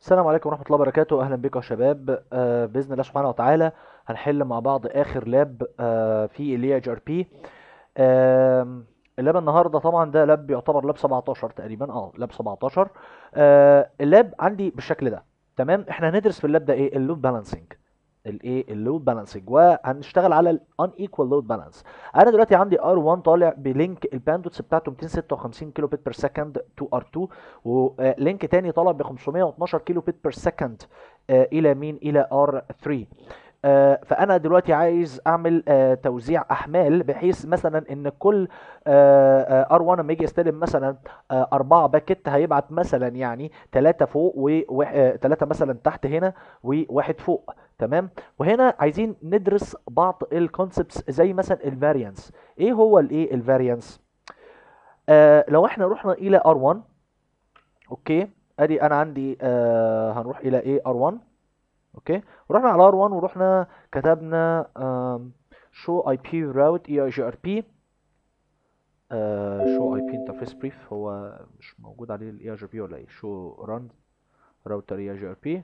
السلام عليكم ورحمة الله وبركاته أهلا بكم يا شباب آه بإذن الله سبحانه وتعالى هنحل مع بعض آخر لاب آه في اللي هي اتش ار بي اللاب النهارده طبعا ده لاب يعتبر لاب 17 تقريبا اه لاب 17 آه اللاب عندي بالشكل ده تمام احنا هندرس في اللاب ده ايه اللود بالانسنج الايه اللود بالانسنج وهنشتغل على الان ايكوال لود بالانس انا دلوقتي عندي ار 1 طالع بلينك الباندوتس بتاعته 256 كيلو بت بير سكند تو ار 2 ولينك تاني طالع ب 512 كيلو بت بير سكند الى مين الى ار 3 آه، فانا دلوقتي عايز اعمل آه، توزيع احمال بحيث مثلا ان كل ار 1 لما يجي يستلم مثلا آه، أربعة باكت هيبعت مثلا يعني ثلاثة فوق وثلاثة مثلا تحت هنا وواحد فوق تمام وهنا عايزين ندرس بعض الكونسبتس زي مثلا الفاريانس ايه هو الايه الفاريانس آه لو احنا رحنا الى ار1 اوكي ادي انا عندي آه هنروح الى ايه ار1 اوكي ورحنا على ار1 ورحنا كتبنا شو اي بي راوت اي اي جي ار بي شو اي بي انترفيس بريف هو مش موجود عليه الاي اي جي ار بي ولا ايه شو ران راوتر اي اي جي ار بي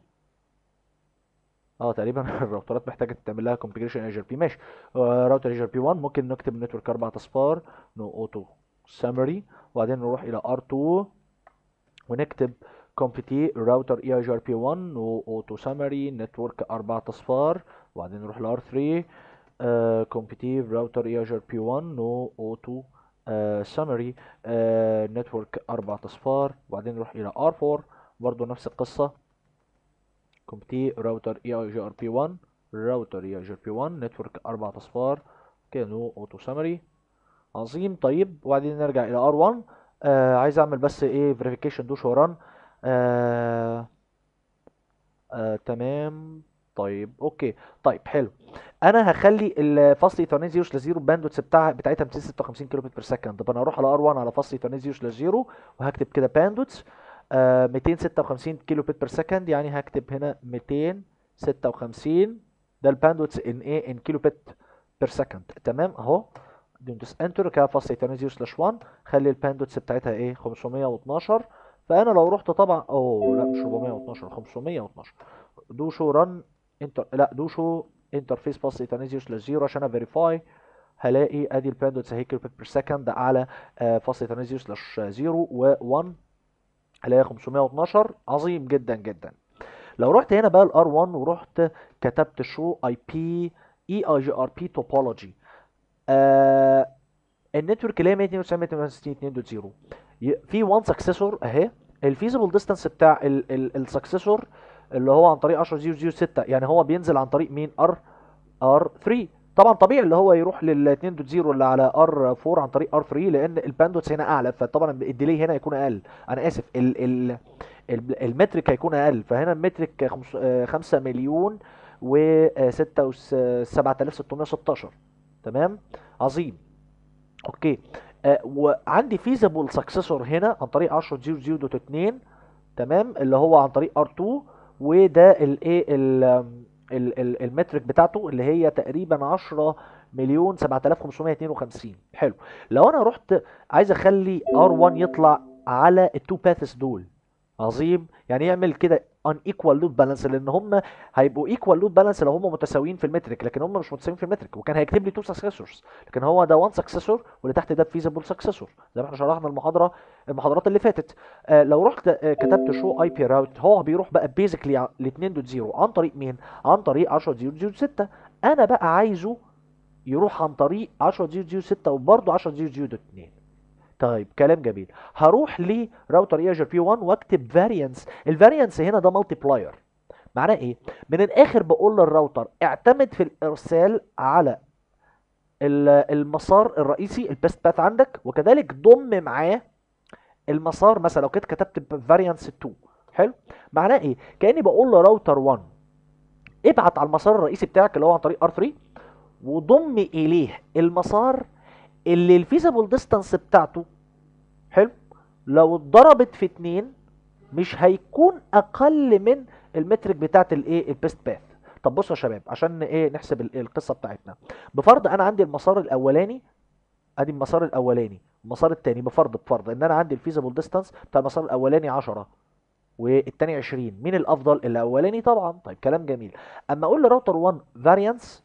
اه تقريبا الراوترات محتاجه تعمل لها كونفيجريشن اي جي ار بي ماشي راوتر اي جي ار بي 1 ممكن نكتب نتورك اربع اصفار نو اوتو سامري وبعدين نروح الى ار2 ونكتب كومبتي راوتر اي اي جي ار بي 1 واوتو سامري نتورك اربع اصفار وبعدين نروح لار 3 كومبتي راوتر اي اي جي ار بي 1 نو اوتو سامري نتورك اربع اصفار وبعدين نروح الى ار 4 برضو نفس القصه كومبتي راوتر اي اي جي ار بي 1 راوتر اي اي جي ار بي 1 نتورك اربع اصفار كده نو اوتو سامري عظيم طيب وبعدين نرجع الى ار 1 آه عايز اعمل بس ايه فيريفيكيشن دوش وران آه آه تمام طيب اوكي طيب حلو انا هخلي الفصل ايثرنت 0 لزيرو باندوتس بتاع بتاعتها 256 كيلو بت بير سكند طب انا اروح على ار 1 على فصل ايثرنت 0 لزيرو وهكتب كده باندوتس آه 256 كيلو بت بير سكند يعني هكتب هنا 256 ده الباندوتس ان ايه ان كيلو بت بير سكند تمام اهو دوس انتر كده فصل ايثرنت 0 سلاش 1 خلي الباندوتس بتاعتها ايه 512 فانا لو رحت طبعا اوه لا مش 412 512 دو شو رن انتر لا دو شو انترفيس باس ايتانيزيوس سلاش 0 عشان افيريفاي هلاقي ادي الباندوتس اهي كيلو بير سكند على فاصل ايتانيزيوس سلاش 0 و1 هلاقي 512 عظيم جدا جدا لو رحت هنا بقى الار 1 ورحت كتبت شو اي بي اي اي جي ار بي توبولوجي النتورك اللي هي 192.168.2.0 في 1 سكسيسور اهي الفيزبل ديستانس بتاع السكسيسور اللي هو عن طريق 10006 يعني هو بينزل عن طريق مين ار ار 3 طبعا طبيعي اللي هو يروح لل 2.0 اللي على ار 4 عن طريق ار 3 لان الباندوتس هنا اعلى فطبعا الديلي هنا هيكون اقل انا اسف ال ال المترك هيكون اقل فهنا المترك 5 مليون و 7616 تمام عظيم اوكي آه وعندي فيزبل سكسسور هنا عن طريق 10.0.2 تمام اللي هو عن طريق R2 وده الايه المترك بتاعته اللي هي تقريبا 10 مليون 7552 حلو لو انا رحت عايز اخلي R1 يطلع على التو باثس دول عظيم يعني يعمل كده ان ايكوال لود بالانس لان هم هيبقوا ايكوال لود بالانس لو هم متساويين في المترك لكن هم مش متساويين في المترك وكان هيكتب لي تو سكسسورز لكن هو ده وان سكسسور واللي تحت ده فيزبل سكسسور زي ما احنا شرحنا المحاضره المحاضرات اللي فاتت آه لو رحت آه كتبت شو اي بي راوت هو بيروح بقى بيزيكلي ل 2.0 عن طريق مين عن طريق 10.0.6 انا بقى عايزه يروح عن طريق 10.0.6 وبرضه 10.0.2 طيب كلام جميل هروح لراوتر اي جي بي 1 واكتب فاريانس الفاريانس هنا ده مالتيبلاير معناه ايه من الاخر بقول للراوتر اعتمد في الارسال على المسار الرئيسي البيست باث عندك وكذلك ضم معاه المسار مثلا لو كنت كتبت فاريانس 2 حلو معناه ايه كاني بقول لراوتر 1 ابعت على المسار الرئيسي بتاعك اللي هو عن طريق ار 3 وضم اليه المسار اللي الفيزبل ديستانس بتاعته حلو لو اتضربت في اتنين مش هيكون اقل من المترك بتاعت الايه البيست باث طب بصوا يا شباب عشان ايه نحسب القصه بتاعتنا بفرض انا عندي المسار الاولاني ادي المسار الاولاني المسار الثاني بفرض بفرض ان انا عندي الفيزبل ديستانس بتاع المسار الاولاني 10 والتاني 20 مين الافضل الاولاني طبعا طيب كلام جميل اما اقول لراوتر 1 فاريانس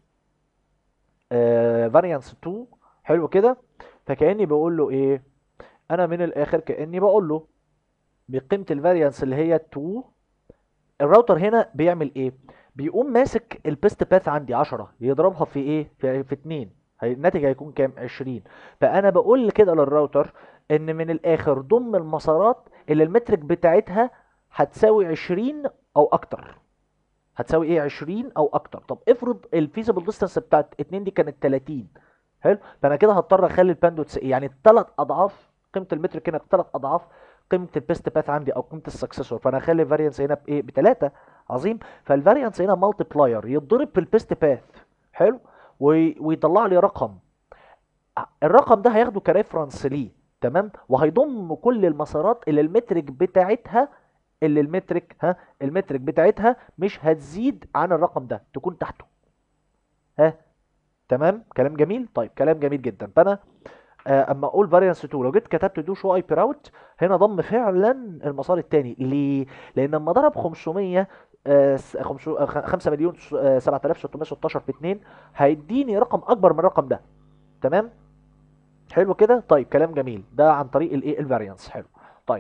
فاريانس 2 حلو كده فكاني بقول له ايه انا من الاخر كاني بقول له بقيمه الفاريانس اللي هي 2 الراوتر هنا بيعمل ايه بيقوم ماسك البيست باث عندي 10 يضربها في ايه في, في 2 هي الناتج هيكون كام 20 فانا بقول كده للراوتر ان من الاخر ضم المسارات اللي المترك بتاعتها هتساوي 20 او اكتر هتساوي ايه 20 او اكتر طب افرض الفيزبل ديستانس بتاعت 2 دي كانت 30 حلو فانا كده هضطر اخلي الباندوتس يعني ثلاث اضعاف قيمه المترك هنا ثلاث اضعاف قيمه البيست باث عندي او قيمه السكسسور فانا هخلي الفاريانس هنا بايه بثلاثه عظيم فالفاريانس هنا مالتيبلاير يتضرب في البيست باث حلو وي- ويطلع لي رقم الرقم ده هياخده كريفرنس ليه تمام وهيضم كل المسارات اللي المترك بتاعتها اللي المترك ها المترك بتاعتها مش هتزيد عن الرقم ده تكون تحته ها تمام كلام جميل طيب كلام جميل جدا فانا آه، اما اقول فاريانس 2 لو جيت كتبت دو شو اي بي راوت هنا ضم فعلا المسار الثاني ليه لان لما ضرب 500 آه، س- خمسو- آه، خ- 5 مليون س- آه، 7616 في 2 هيديني رقم اكبر من الرقم ده تمام حلو كده طيب كلام جميل ده عن طريق الايه الفاريانس حلو طيب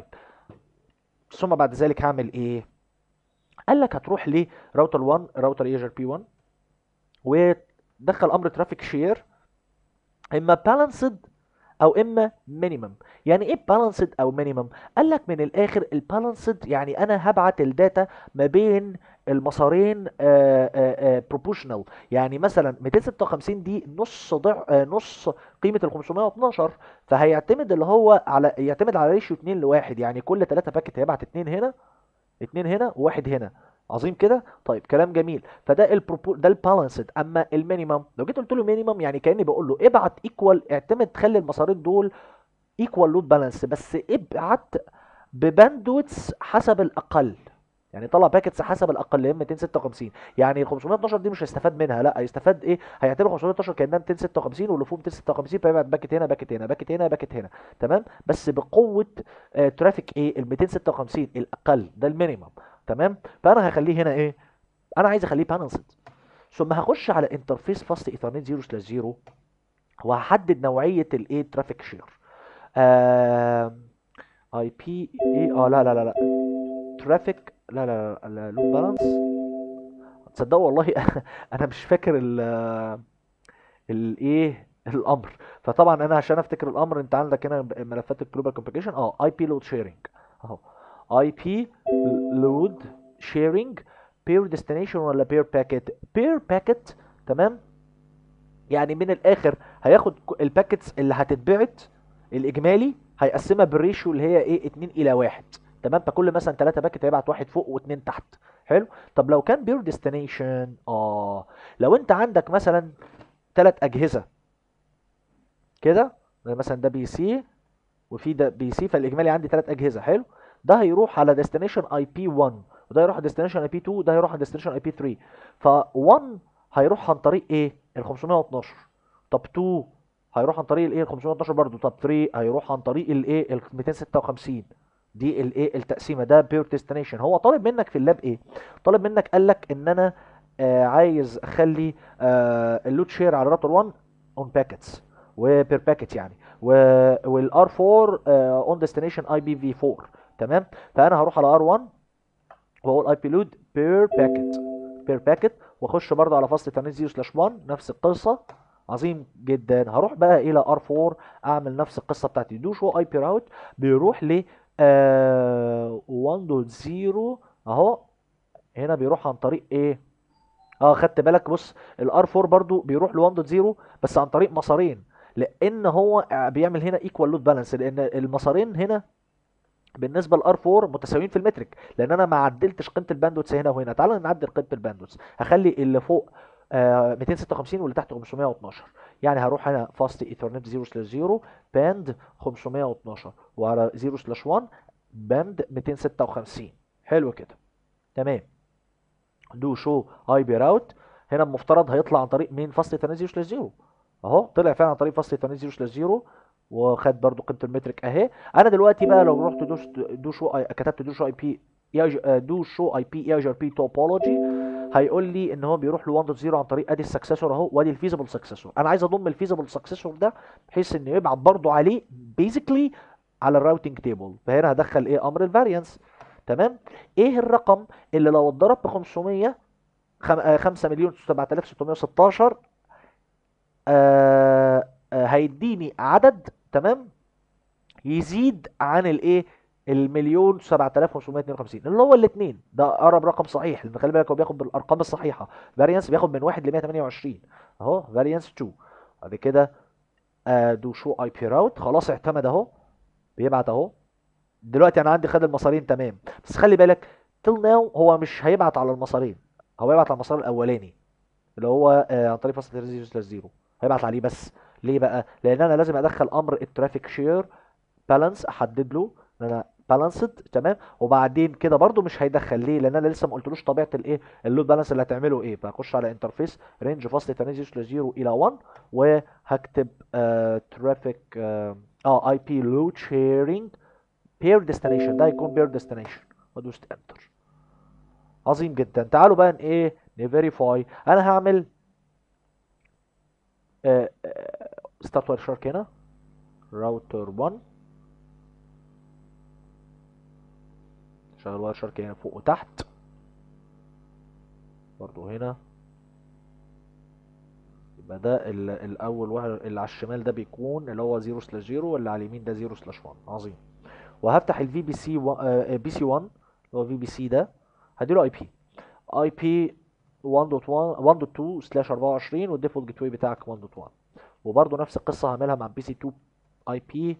ثم بعد ذلك هعمل ايه قال لك هتروح لراوتر 1 راوتر ايجر بي 1 ودخل امر ترافيك شير اما بالانسد او اما مينيمم يعني ايه بالانسد او مينيمم قال لك من الاخر البالانسد يعني انا هبعت الداتا ما بين المسارين بروبوشنال يعني مثلا 256 دي نص ضع آه، نص قيمه ال 512 فهيعتمد اللي هو على يعتمد على ريشيو 2 لواحد يعني كل 3 باكت هيبعت 2 هنا 2 هنا وواحد هنا عظيم كده طيب كلام جميل فده البروبو ده البالانسد اما المينيمم لو جيت قلت له مينيمم يعني كاني بقول له ابعت ايكوال اعتمد خلي المسارين دول ايكوال لود بالانس بس ابعت بباندويتس حسب الاقل يعني طلع باكتس حسب الاقل يا اما 256 يعني ال 512 دي مش هيستفاد منها لا هيستفاد ايه هيعتبر 512 كانها 256 واللي فوق 256 فيبعت باكت هنا باكت هنا باكت هنا باكت هنا تمام بس بقوه آه ترافيك ايه ال 256 الاقل ده المينيمم تمام فانا هخليه هنا ايه انا عايز اخليه بالانسد ثم هخش على انترفيس فاست ايثرنت 0 سلاش 0 وهحدد نوعيه الايه ترافيك شير اي بي اي اه لا لا لا لا ترافيك لا لا لا, لا لود بالانس تصدقوا والله انا مش فاكر ال الايه الامر فطبعا انا عشان افتكر الامر انت عندك هنا ملفات الجلوبال كومبليكيشن اه اي بي لود شيرنج اهو اي بي لود شيرنج بير ديستنيشن ولا بير باكيت بير باكيت تمام يعني من الاخر هياخد ك- الباكيتس اللي هتتبعت الاجمالي هيقسمها بالريشيو اللي هي ايه 2 الى 1 تمام فكل مثلا 3 باكيت هيبعت واحد فوق واثنين تحت حلو طب لو كان بير ديستنيشن اه لو انت عندك مثلا ثلاث اجهزه كده زي مثلا ده بي سي وفي ده بي سي فالاجمالي عندي ثلاث اجهزه حلو ده هيروح على ديستنيشن اي بي 1 وده يروح على ديستنيشن اي بي 2 وده هيروح على ديستنيشن اي بي 3 ف1 هيروح عن طريق ايه ال 512 طب 2 هيروح عن طريق الايه ال 512 برضه طب 3 هيروح عن طريق الايه ال 256 دي الايه التقسيمه ده بير ديستنيشن هو طالب منك في اللاب ايه طالب منك قال لك ان انا آه عايز اخلي آه اللود شير على راوتر 1 اون باكيتس وبير باكيت يعني والار 4 اون ديستنيشن اي بي في 4 تمام فانا هروح على ار 1 واقول اي بي لود بير باكيت بير باكيت واخش برضه على فصل 80 سلاش 1 نفس القصه عظيم جدا هروح بقى الى ار 4 اعمل نفس القصه بتاعتي دو شو اي بي راوت بيروح ل آه 1.0 اهو هنا بيروح عن طريق ايه اه خدت بالك بص الار 4 برضو بيروح ل 1.0 بس عن طريق مسارين لان هو بيعمل هنا ايكوال لود بالانس لان المسارين هنا بالنسبه لار 4 متساويين في المترك لان انا ما عدلتش قيمه الباندوتس هنا وهنا تعال نعدل قيمه الباندوتس هخلي اللي فوق آه 256 واللي تحت 512 يعني هروح هنا فاست ايثرنت 0 سلاش 0 باند 512 وعلى 0 سلاش 1 باند 256 حلو كده تمام دو شو اي بي راوت هنا المفترض هيطلع عن طريق مين فاست ايثرنت 0 سلاش 0 اهو طلع فعلا عن طريق فاست ايثرنت 0 سلاش 0 وخد برضو قيمه المترك اهي انا دلوقتي بقى لو رحت دوش دو شو اي كتبت دو شو اي بي دو شو اي بي اي ار بي توبولوجي هيقول لي ان هو بيروح ل 1.0 عن طريق ادي السكسسور اهو وادي الفيزبل سكسسور انا عايز اضم الفيزبل سكسسور ده بحيث انه يبعت برضه عليه بيزيكلي على الراوتنج تيبل فهنا هدخل ايه امر الفاريانس تمام ايه الرقم اللي لو اتضرب ب 500 5 مليون 7616 آه آه هيديني عدد تمام يزيد عن الايه المليون 7552 اللي هو الاثنين ده اقرب رقم صحيح لان خلي بالك هو بياخد بالارقام الصحيحه فاريانس بياخد من 1 ل 128 اهو فاريانس 2 بعد كده دو شو اي بي راوت خلاص اعتمد اهو بيبعت اهو دلوقتي انا عندي خد المسارين تمام بس خلي بالك تل ناو هو مش هيبعت على المسارين هو هيبعت على المسار الاولاني اللي هو آه عن طريق فاصل 0 سلاش 0 هيبعت عليه بس ليه بقى لان انا لازم ادخل امر الترافيك شير بالانس احدد له ان انا بالانسد تمام وبعدين كده برده مش هيدخل ليه لان انا لسه ما قلتلوش طبيعه الايه اللود بالانس اللي هتعمله ايه فهخش على انترفيس رينج فاصل 8 سلاش 0 الى 1 وهكتب ترافيك اه اي بي لود شيرنج بير ديستنيشن ده هيكون بير ديستنيشن وادوس انتر عظيم جدا تعالوا بقى ايه نفيريفاي انا هعمل ستارت واير شارك هنا راوتر 1 شغل واير شارك هنا فوق وتحت برضو هنا يبقى ده الاول واحد اللي على الشمال ده بيكون اللي هو 0 سلاش 0 واللي على اليمين ده 0 سلاش 1 عظيم وهفتح الفي بي سي بي سي 1 اللي هو في بي سي ده هديله اي بي اي بي 1.1 1.2 سلاش 24 والديفولت جيت واي بتاعك 1.1 وبرده نفس القصه هعملها مع بي سي 2 اي بي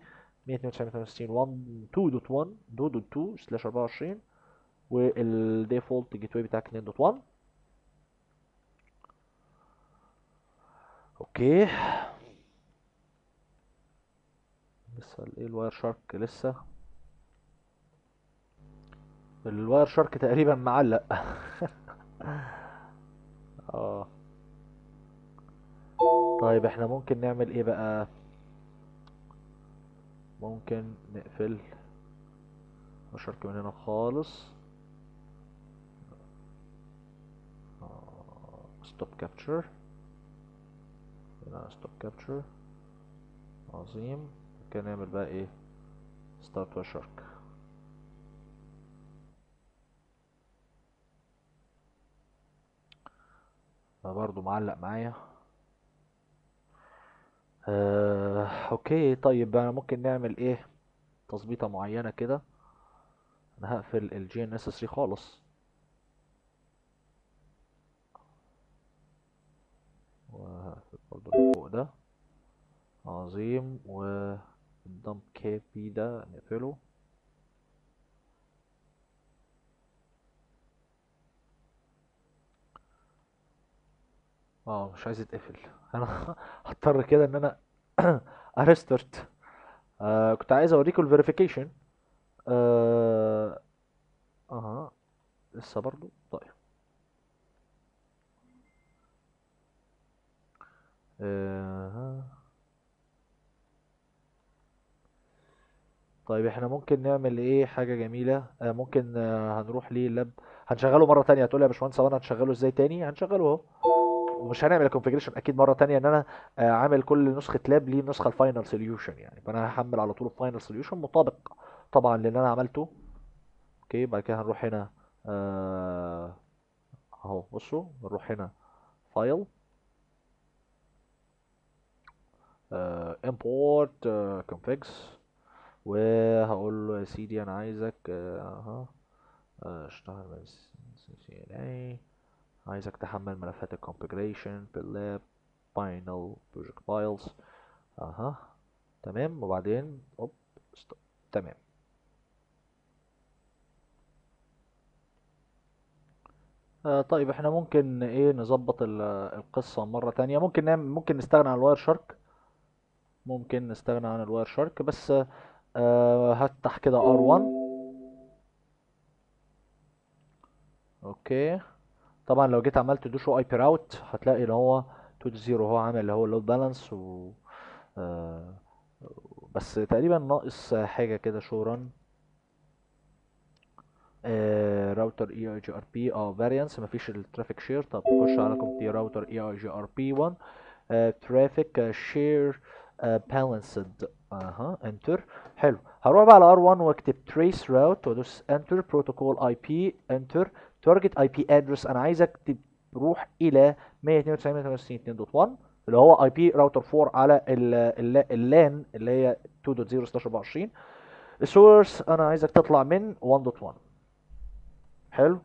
192.168 2.2 سلاش 24 والديفولت جيت واي بتاعك 2.1 اوكي لسه الايه الواير شارك لسه الواير شارك تقريبا معلق اه طيب احنا ممكن نعمل ايه بقى ممكن نقفل الشارك من هنا خالص ستوب كابتشر هنا ستوب كابتشر عظيم ممكن نعمل بقى ايه ستارت وشارك برضو معلق معايا آه، اوكي طيب انا ممكن نعمل ايه تظبيطه معينه كده انا هقفل الجي ان اس 3 خالص وهقفل برضو اللي فوق ده عظيم والدمب كي بي ده نقفله اه مش عايز يتقفل انا هضطر كده ان انا اريستارت آه كنت عايز اوريكم الفيريفيكيشن اه اها لسه برضو طيب آه. طيب احنا ممكن نعمل ايه حاجة جميلة آه ممكن آه هنروح ليه اللاب هنشغله مرة تانية هتقول لي يا باشمهندس هو انا هنشغله ازاي تاني هنشغله اهو ومش هنعمل الكونفيجريشن اكيد مره تانية ان انا آه عامل كل نسخه لاب ليه النسخه الفاينل سوليوشن يعني فانا هحمل على طول الفاينل سوليوشن مطابق طبعا للي انا عملته اوكي بعد كده هنروح هنا آه اهو بصوا نروح هنا فايل آه import آه configs وهقول له يا سيدي انا عايزك اها آه اشتغل من CNA عايزك تحمل ملفات الكونفيجريشن في اللاب فاينل بروجكت فايلز اها تمام وبعدين اوب ستوب تمام آه طيب احنا ممكن ايه نظبط القصة مرة تانية ممكن نعمل ممكن نستغنى عن الواير شارك ممكن نستغنى عن الواير شارك بس آه هفتح كده R1 اوكي طبعا لو جيت عملت دو شو اي بي راوت هتلاقي ان هو 2 0 هو عامل اللي هو اللود بالانس و آه بس تقريبا ناقص حاجه كده شو ران راوتر اي اي جي ار بي اه فاريانس مفيش الترافيك شير طب نخش على كومتي راوتر اي اي جي ار بي 1 ترافيك شير بالانسد اها انتر حلو هروح بقى على ار1 واكتب تريس راوت وادوس انتر بروتوكول اي بي انتر تارجت اي بي ادرس انا عايز اكتب روح الى 192.168.2.1 اللي هو اي بي راوتر 4 على اللان اللي هي 2.0/24 السورس انا عايزك تطلع من 1.1 حلو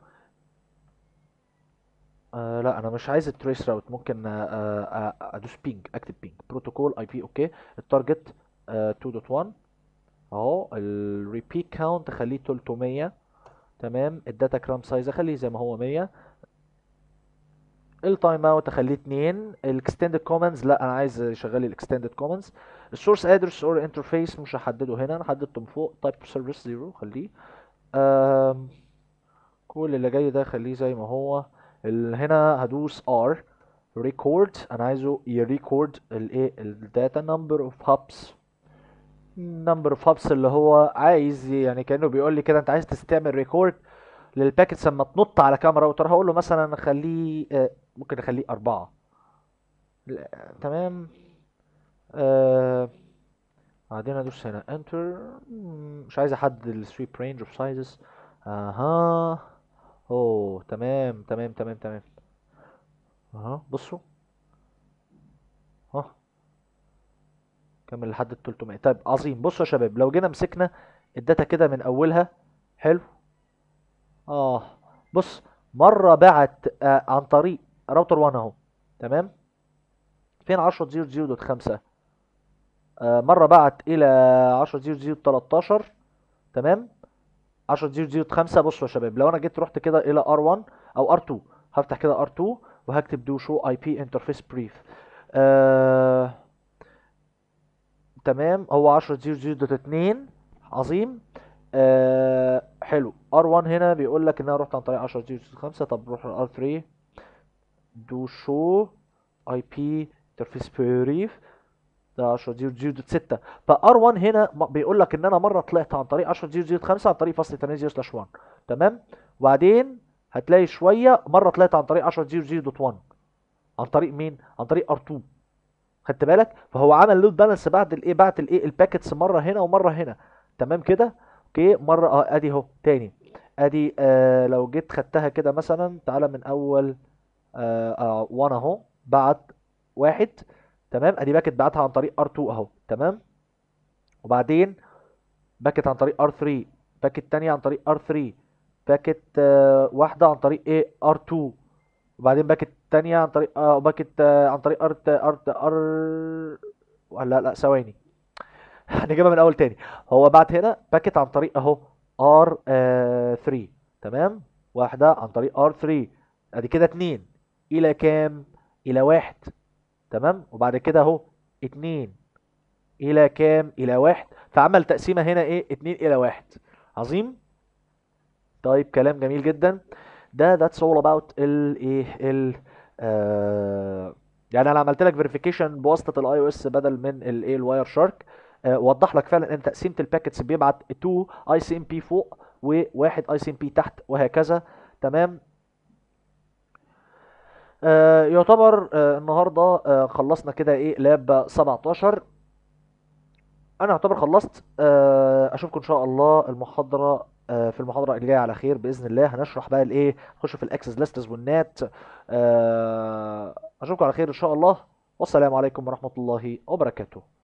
آه لا انا مش عايز التريس راوت ممكن آه آه ادوس بينج اكتب بينج بروتوكول اي بي اوكي التارجت آه 2.1 اهو الريبيت كاونت اخليه 300 تمام الداتا كرام سايز اخليه زي ما هو 100 التايم اوت اخليه 2 الاكستندد كومنتس لا انا عايز يشغل لي الاكستندد كومنتس السورس ادرس اور انترفيس مش هحدده هنا انا حددته من فوق تايب سيرفيس زيرو خليه آم، كل اللي جاي ده خليه زي ما هو ال- هنا هدوس ار ريكورد انا عايزه يريكورد الايه الداتا نمبر اوف هابس نمبر اوف هابس اللي هو عايز يعني كانه بيقول لي كده انت عايز تستعمل ريكورد للباكيتس لما تنط على كام راوتر هقول له مثلا خليه آه، ممكن اخليه أربعة لا، تمام آه بعدين ادوس هنا انتر مش عايز احدد السويب رينج اوف سايزز اها اوه تمام تمام تمام تمام اها بصوا ها كمل لحد ال 300 طيب عظيم بصوا يا شباب لو جينا مسكنا الداتا كده من اولها حلو اه بص مره بعت آه عن طريق راوتر 1 اهو تمام فين 10.0.0.5 آه مره بعت الى 10.0.0.13 تمام 10.0.0.5 بصوا يا شباب لو انا جيت رحت كده الى R1 او R2 هفتح كده R2 وهكتب دو شو اي بي انترفيس بريف آه تمام هو 10.0.0.2 عظيم آه حلو R1 هنا بيقول لك ان انا رحت عن طريق 10.0.0.5 طب روح ل R3 دو شو اي بي انترفيس بريف ده 10.0.0.6 فار1 هنا م- بيقول لك ان انا مره طلعت عن طريق 10.0.0.5 عن طريق فصل 8 سلاش 1 تمام وبعدين هتلاقي شويه مره طلعت عن طريق 10.0.0.1 عن طريق مين عن طريق ار2 خدت بالك فهو عمل لود بالانس بعد الايه بعد الايه الباكيتس مره هنا ومره هنا تمام كده اوكي مره اه ادي اهو تاني ادي آه لو جيت خدتها كده مثلا تعالى من اول آه آه 1 اهو بعت واحد تمام ادي باكت بعتها عن طريق ار2 اهو تمام وبعدين باكت عن طريق ار3 باكت تانية عن طريق ار3 باكت آه واحدة عن طريق ايه ار2 وبعدين باكت تانية عن طريق اه باكت آه عن طريق ار ار ار لا لا ثواني هنجيبها من اول تاني هو بعت هنا باكت عن طريق اهو ار 3 تمام واحدة عن طريق ار 3 ادي كده اتنين الى كام الى واحد تمام وبعد كده اهو اتنين الى كام الى واحد فعمل تقسيمة هنا ايه اتنين الى واحد عظيم طيب كلام جميل جدا ده that's all about ال ايه ال آه يعني انا عملت لك فيريفيكيشن بواسطه الاي او اس بدل من الايه الواير شارك آه وضح لك فعلا ان تقسيمه الباكيتس بيبعت 2 اي سي ام بي فوق وواحد اي سي ام بي تحت وهكذا تمام آه يعتبر آه النهارده آه خلصنا كده ايه لاب 17 انا اعتبر خلصت آه، اشوفكم ان شاء الله المحاضره آه، في المحاضره اللي جايه على خير باذن الله هنشرح بقى الايه نخش في الاكسس ليستس والنات آه، اشوفكم على خير ان شاء الله والسلام عليكم ورحمه الله وبركاته